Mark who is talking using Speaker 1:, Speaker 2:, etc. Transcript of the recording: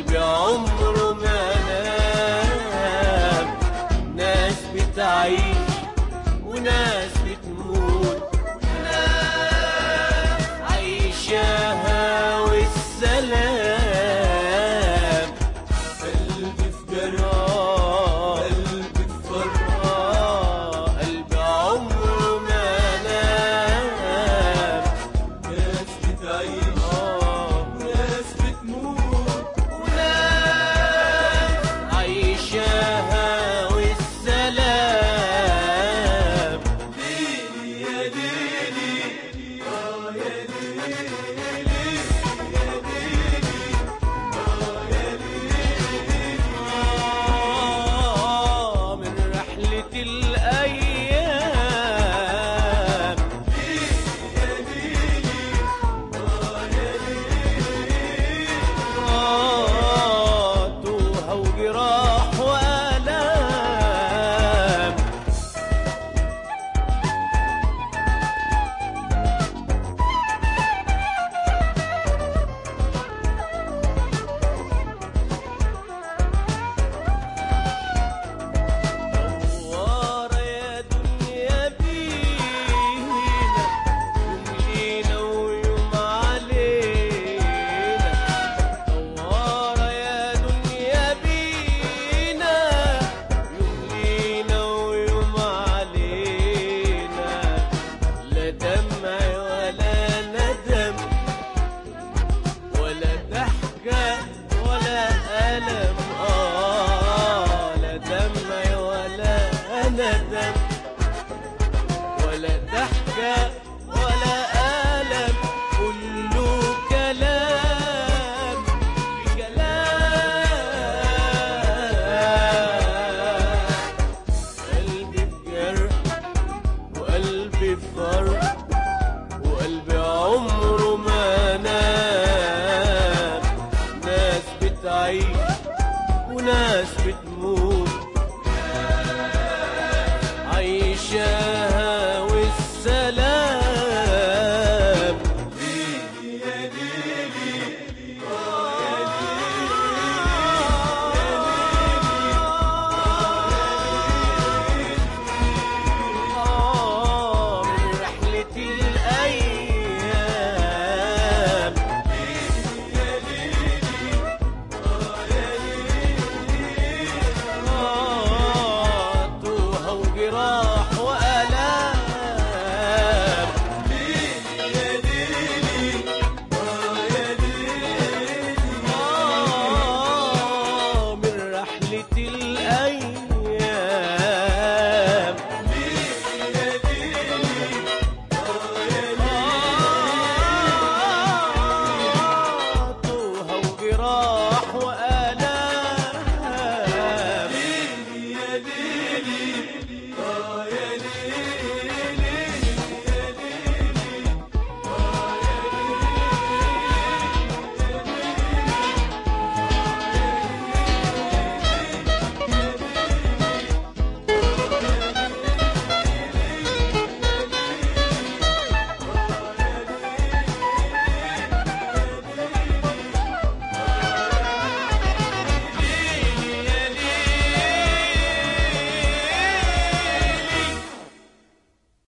Speaker 1: قلبي عمره ما نام ناس بتعيش وناس بتموت ناس عايشاها والسلام قلبي في جراح قلبي في فرح قلبي عمره ما نام ناس بتعيش وناس بتموت وناس عايشاها والسلام ليلي يا ليلي اه يا ليلي يا ليلي اه يا ليلي آه من رحلة الأيام آه توها وجراح وآلام دوارة يا دنيا بينا يوم لينا ويوم علينا دوارة يا دنيا بينا يوم لينا ويوم علينا لا دمع ولا ندم ولا ضحكة ولا ألم آه لا دمع ولا ندم ولا ضحكة